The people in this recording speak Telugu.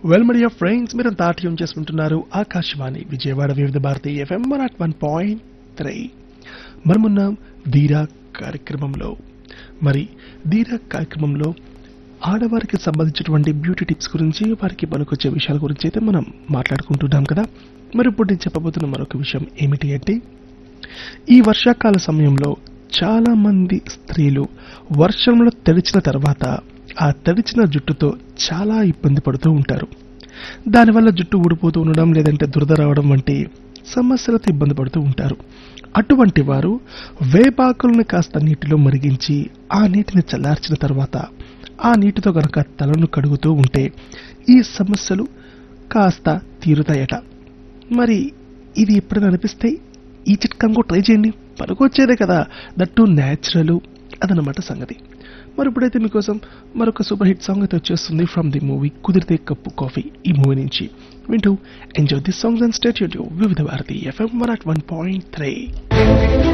వెల్ మీడియా ఫ్రెండ్స్ మీరు తాట్యం చేసుకుంటున్నారు Akashvani Vijayawada Vividh Bharati FM one at one point three మనమున్నాం ధీరా కార్యక్రమంలో మరి ధీరా కార్యక్రమంలో ఆడవారికి సంబంధించినటువంటి బ్యూటీ టిప్స్ గురించి వారికి పనికొచ్చే విషయాల గురించి అయితే మనం మాట్లాడుకుంటున్నాం కదా మరి ఇప్పుడు నేను చెప్పబోతున్న మరొక విషయం ఏమిటి అంటే ఈ వర్షాకాల సమయంలో చాలా మంది స్త్రీలు వర్షంలో తడిచిన తర్వాత ఆ తడిచిన జుట్టుతో చాలా ఇబ్బంది పడుతూ ఉంటారు దానివల్ల జుట్టు ఊడిపోతూ ఉండడం లేదంటే దురద రావడం వంటి సమస్యలతో ఇబ్బంది పడుతూ ఉంటారు అటువంటి వారు వేపాకులను కాస్త నీటిలో మరిగించి ఆ నీటిని చల్లార్చిన తర్వాత ఆ నీటితో గనక తలను కడుగుతూ ఉంటే ఈ సమస్యలు కాస్త తీరుతాయట మరి ఇది ఎప్పుడైనా అనిపిస్తే ఈ చిట్కాను కూడా ట్రై చేయండి పనికొచ్చేదే కదా దట్టు న్యాచురల్ అదనమాట సంగతి మరి ఇప్పుడైతే మీకోసం మరొక సూపర్ హిట్ సాంగ్ అయితే వచ్చేస్తుంది ఫ్రమ్ ది మూవీ కుదిరితే కప్పు కాఫీ ఈ మూవీ నుంచి వింటూ enjoy this songs and state Vividh Bharati FM one at one point three